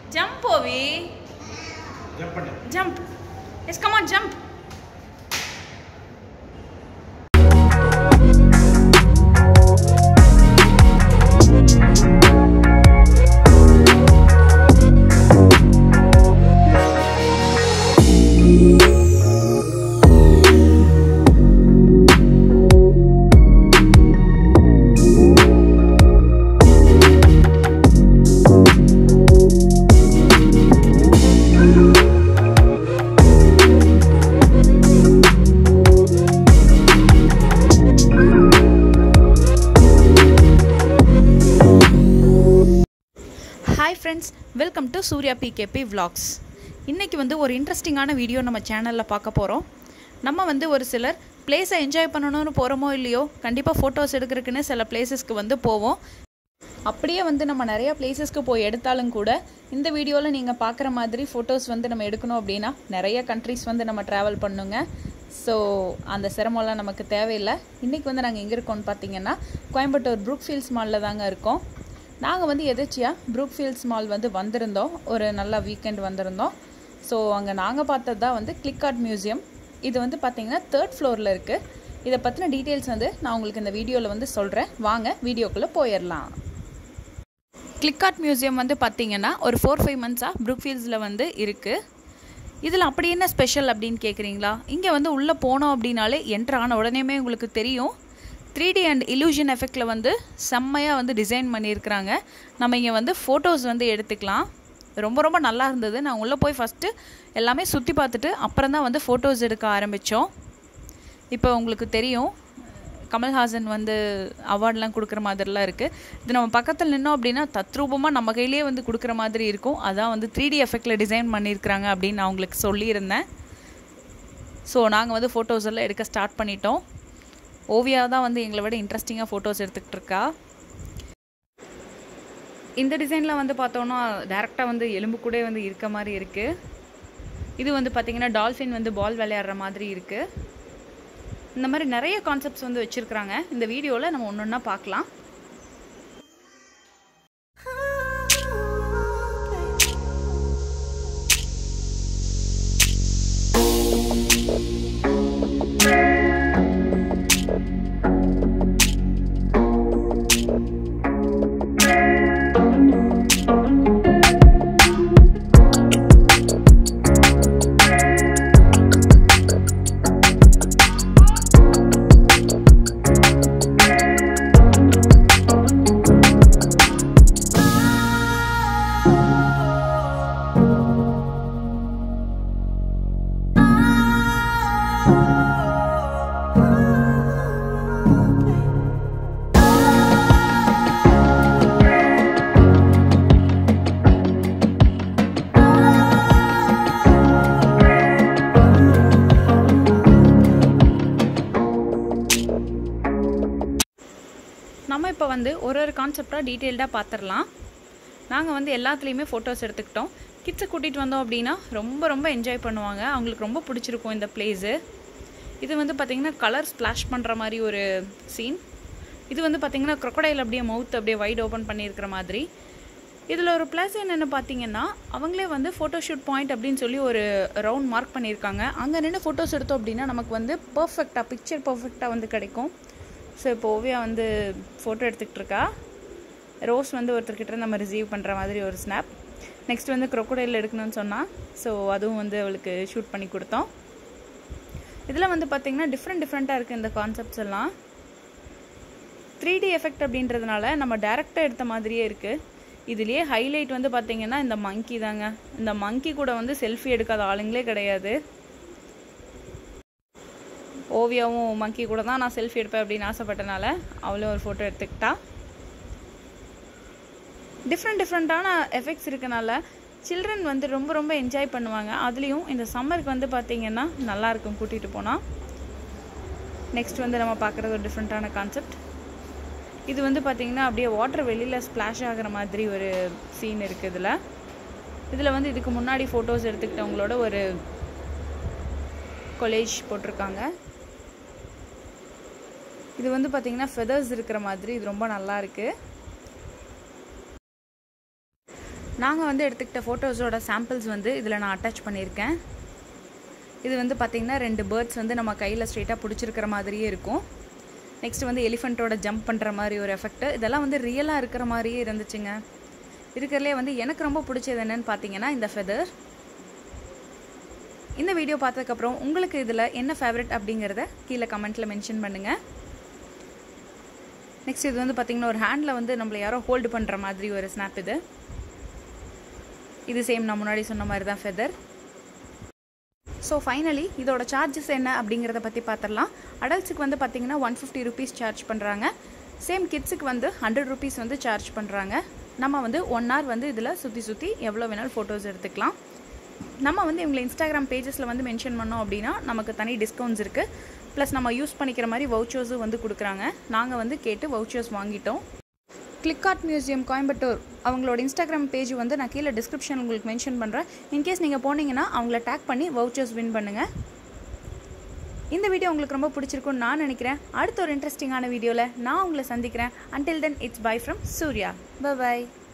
jump ஓவி jump பண்ணு jump yes come on jump hi friends welcome to Surya PKP vlogs இன்றைக்கி வந்து ஒரு இன்ட்ரெஸ்டிங்கான வீடியோ நம்ம சேனலில் பார்க்க போகிறோம் நம்ம வந்து ஒரு சிலர் பிளேஸை என்ஜாய் பண்ணணும்னு போகிறோமோ இல்லையோ கண்டிப்பாக ஃபோட்டோஸ் எடுக்கிறதுக்குன்னு சில பிளேசஸ்க்கு வந்து போவோம் அப்படியே வந்து நம்ம நிறைய பிளேசஸ்க்கு போய் எடுத்தாலும் கூட இந்த வீடியோவில் நீங்கள் பார்க்குற மாதிரி ஃபோட்டோஸ் வந்து நம்ம எடுக்கணும் அப்படின்னா நிறைய கண்ட்ரிஸ் வந்து நம்ம ட்ராவல் பண்ணுங்க ஸோ அந்த சிரமம்லாம் நமக்கு தேவையில்லை இன்றைக்கி வந்து நாங்கள் எங்கே இருக்கோம்னு பார்த்தீங்கன்னா கோயம்புத்தூர் ப்ரூக்ஃபீல்ட்ஸ் மாலில் தாங்க இருக்கோம் நாங்கள் வந்து எதேச்சியாக ப்ரூக்ஃபீல்ட்ஸ் மால் வந்து வந்திருந்தோம் ஒரு நல்ல வீக்கெண்ட் வந்திருந்தோம் ஸோ அங்கே நாங்கள் பார்த்தது தான் வந்து கிளிக் ஆர்ட் மியூசியம் இது வந்து பார்த்தீங்கன்னா தேர்ட் ஃப்ளோரில் இருக்குது இதை பற்றின டீட்டெயில்ஸ் வந்து நான் உங்களுக்கு இந்த வீடியோவில் வந்து சொல்கிறேன் வாங்க வீடியோக்குள்ளே போயிடலாம் கிளிக் ஆர்ட் மியூசியம் வந்து பார்த்தீங்கன்னா ஒரு ஃபோர் ஃபைவ் மந்த்ஸாக ப்ரூக்ஃபீல்ட்ஸில் வந்து இருக்குது இதில் அப்படி என்ன ஸ்பெஷல் அப்படின்னு கேட்குறீங்களா இங்கே வந்து உள்ளே போனோம் அப்படின்னாலே என்ட்ரு ஆன உடனேமே உங்களுக்கு தெரியும் த்ரீ டி அண்ட் illusion எஃபெக்டில் வந்து செம்மையாக வந்து டிசைன் பண்ணியிருக்கிறாங்க நம்ம இங்கே வந்து ஃபோட்டோஸ் வந்து எடுத்துக்கலாம் ரொம்ப ரொம்ப நல்லா இருந்தது நான் உள்ளே போய் ஃபஸ்ட்டு எல்லாமே சுற்றி பார்த்துட்டு அப்புறம் தான் வந்து ஃபோட்டோஸ் எடுக்க ஆரம்பித்தோம் இப்போ உங்களுக்கு தெரியும் கமல்ஹாசன் வந்து அவார்ட்லாம் கொடுக்குற மாதிரிலாம் இருக்குது இது நம்ம பக்கத்தில் நின்னோம் அப்படின்னா தத்ரூபமாக நம்ம கையிலே வந்து கொடுக்குற மாதிரி இருக்கும் அதான் வந்து த்ரீ டி எஃபெக்டில் டிசைன் பண்ணியிருக்கிறாங்க அப்படின்னு நான் உங்களுக்கு சொல்லியிருந்தேன் ஸோ நாங்கள் வந்து ஃபோட்டோஸ் எல்லாம் எடுக்க ஸ்டார்ட் பண்ணிட்டோம் ஓவியா தான் வந்து எங்களை விட இன்ட்ரெஸ்டிங்காக ஃபோட்டோஸ் எடுத்துக்கிட்டு இருக்கா இந்த டிசைனில் வந்து பார்த்தோன்னா டேரெக்டாக வந்து எலும்பு கூட வந்து இருக்க மாதிரி இருக்குது இது வந்து பார்த்திங்கன்னா டால்ஃபின் வந்து பால் விளையாடுற மாதிரி இருக்குது இந்த மாதிரி நிறைய கான்செப்ட்ஸ் வந்து வச்சுருக்குறாங்க இந்த வீடியோவில் நம்ம ஒன்று ஒன்றா பார்க்கலாம் நம்ம இப்போ வந்து ஒரு ஒரு கான்செப்டாக டீட்டெயில்டாக பார்த்துடலாம் நாங்கள் வந்து எல்லாத்துலேயுமே ஃபோட்டோஸ் எடுத்துக்கிட்டோம் கிட்ஸை கூட்டிகிட்டு வந்தோம் அப்படின்னா ரொம்ப ரொம்ப என்ஜாய் பண்ணுவாங்க அவங்களுக்கு ரொம்ப பிடிச்சிருக்கும் இந்த பிளேஸு இது வந்து பார்த்திங்கன்னா கலர் ஸ்ப்ளாஷ் பண்ணுற மாதிரி ஒரு சீன் இது வந்து பார்த்திங்கன்னா crocodile அப்படியே மவுத் அப்படியே வைட் ஓப்பன் பண்ணியிருக்கிற மாதிரி இதில் ஒரு ப்ளஸ் என்னென்னு பார்த்தீங்கன்னா அவங்களே வந்து ஃபோட்டோஷூட் பாயிண்ட் அப்படின்னு சொல்லி ஒரு ரவுண்ட் மார்க் பண்ணியிருக்காங்க அங்கே நின்று ஃபோட்டோஸ் எடுத்தோம் அப்படின்னா நமக்கு வந்து பர்ஃபெக்டாக பிக்சர் பர்ஃபெக்டாக வந்து கிடைக்கும் ஸோ இப்போ ஓவியா வந்து ஃபோட்டோ எடுத்துக்கிட்டு இருக்கா ரோஸ் வந்து ஒருத்தர்கிட்ட நம்ம ரிசீவ் பண்ணுற மாதிரி ஒரு ஸ்னாப் நெக்ஸ்ட் வந்து crocodile எடுக்கணும்னு சொன்னால் ஸோ அதுவும் வந்து அவளுக்கு ஷூட் பண்ணி கொடுத்தோம் இதில் வந்து பார்த்திங்கன்னா டிஃப்ரெண்ட் டிஃப்ரெண்ட்டாக இருக்குது இந்த கான்செப்ட்ஸ் எல்லாம் த்ரீ டி எஃபெக்ட் அப்படின்றதுனால நம்ம டேரெக்டாக எடுத்த மாதிரியே இருக்குது இதுலேயே ஹைலைட் வந்து பார்த்திங்கன்னா இந்த மங்கி தாங்க இந்த மங்கி கூட வந்து செல்ஃபி எடுக்காத ஆளுங்களே கிடையாது ஓவியாவும் மங்கி கூட தான் நான் செல்ஃபி எடுப்பேன் அப்படின்னு ஆசைப்பட்டனால அவளும் ஒரு ஃபோட்டோ எடுத்துக்கிட்டா டிஃப்ரெண்ட் டிஃப்ரெண்ட்டான எஃபெக்ட்ஸ் இருக்கனால சில்ட்ரன் வந்து ரொம்ப ரொம்ப என்ஜாய் பண்ணுவாங்க அதுலேயும் இந்த சம்மருக்கு வந்து பார்த்திங்கன்னா நல்லாயிருக்கும் கூட்டிகிட்டு போனால் நெக்ஸ்ட் வந்து நம்ம பார்க்குறது ஒரு டிஃப்ரெண்ட்டான கான்செப்ட் இது வந்து பார்த்திங்கன்னா அப்படியே வாட்டர் வெளியில் ஸ்ப்ளாஷ் ஆகிற மாதிரி ஒரு சீன் இருக்குது இதில் இதில் வந்து இதுக்கு முன்னாடி ஃபோட்டோஸ் எடுத்துக்கிட்டவங்களோட ஒரு கொலேஜ் போட்டிருக்காங்க இது வந்து பார்த்திங்கன்னா ஃபெதர்ஸ் இருக்கிற மாதிரி இது ரொம்ப நல்லா இருக்குது நாங்கள் வந்து எடுத்துக்கிட்ட ஃபோட்டோஸோட சாம்பிள்ஸ் வந்து இதில் நான் அட்டாச் பண்ணியிருக்கேன் இது வந்து பார்த்திங்கன்னா ரெண்டு பேர்ட்ஸ் வந்து நம்ம கையில் ஸ்ட்ரெயிட்டாக பிடிச்சிருக்கிற மாதிரியே இருக்கும் நெக்ஸ்ட் வந்து எலிஃபெண்ட்டோட ஜம்ப் பண்ணுற மாதிரி ஒரு எஃபெக்ட் இதெல்லாம் வந்து ரியலாக இருக்கிற மாதிரியே இருந்துச்சுங்க இருக்கிறதுலே வந்து எனக்கு ரொம்ப பிடிச்சது என்னன்னு பார்த்தீங்கன்னா இந்த ஃபெதர் இந்த வீடியோ பார்த்ததுக்கப்புறம் உங்களுக்கு இதில் என்ன ஃபேவரட் அப்படிங்கிறத கீழே கமெண்ட்டில் மென்ஷன் பண்ணுங்கள் நெக்ஸ்ட் இது வந்து பார்த்திங்கன்னா ஒரு ஹேண்டில் வந்து நம்மளை யாரோ ஹோல்டு பண்ணுற மாதிரி ஒரு ஸ்னாப் இது இது சேம் நான் முன்னாடி சொன்ன மாதிரி தான் ஃபெதர் ஸோ ஃபைனலி இதோட சார்ஜஸ் என்ன அப்படிங்கிறத பற்றி பார்த்துடலாம் அடல்ட்ஸுக்கு வந்து பார்த்திங்கன்னா ஒன் ஃபிஃப்டி ருபீஸ் சார்ஜ் பண்ணுறாங்க சேம் கிட்ஸுக்கு வந்து ஹண்ட்ரட் ருபீஸ் வந்து சார்ஜ் பண்ணுறாங்க நம்ம வந்து ஒன் ஹவர் வந்து இதில் சுற்றி சுற்றி எவ்வளோ வேணாலும் ஃபோட்டோஸ் எடுத்துக்கலாம் நம்ம வந்து இவங்களை இன்ஸ்டாகிராம் பேஜஸில் வந்து மென்ஷன் பண்ணோம் அப்படின்னா நமக்கு தனி டிஸ்கவுண்ட்ஸ் இருக்குது ப்ளஸ் நம்ம யூஸ் பண்ணிக்கிற மாதிரி வவுச்சர்ஸும் வந்து கொடுக்குறாங்க நாங்கள் வந்து கேட்டு வவுச்சர்ஸ் வாங்கிட்டோம் கிளிக்கார்ட் மியூசியம் கோயம்புத்தூர் அவங்களோட இன்ஸ்டாகிராம் பேஜ் வந்து நான் கீழே டிஸ்கிரிப்ஷன் உங்களுக்கு மென்ஷன் பண்ணுறேன் இன்கேஸ் நீங்கள் போனீங்கன்னா அவங்கள டேக் பண்ணி வவுச்சர்ஸ் வின் பண்ணுங்கள் இந்த வீடியோ உங்களுக்கு ரொம்ப பிடிச்சிருக்கும்னு நான் நினைக்கிறேன் அடுத்த ஒரு இன்ட்ரெஸ்டிங்கான வீடியோவில் நான் உங்களை சந்திக்கிறேன் until then it's bye from Surya by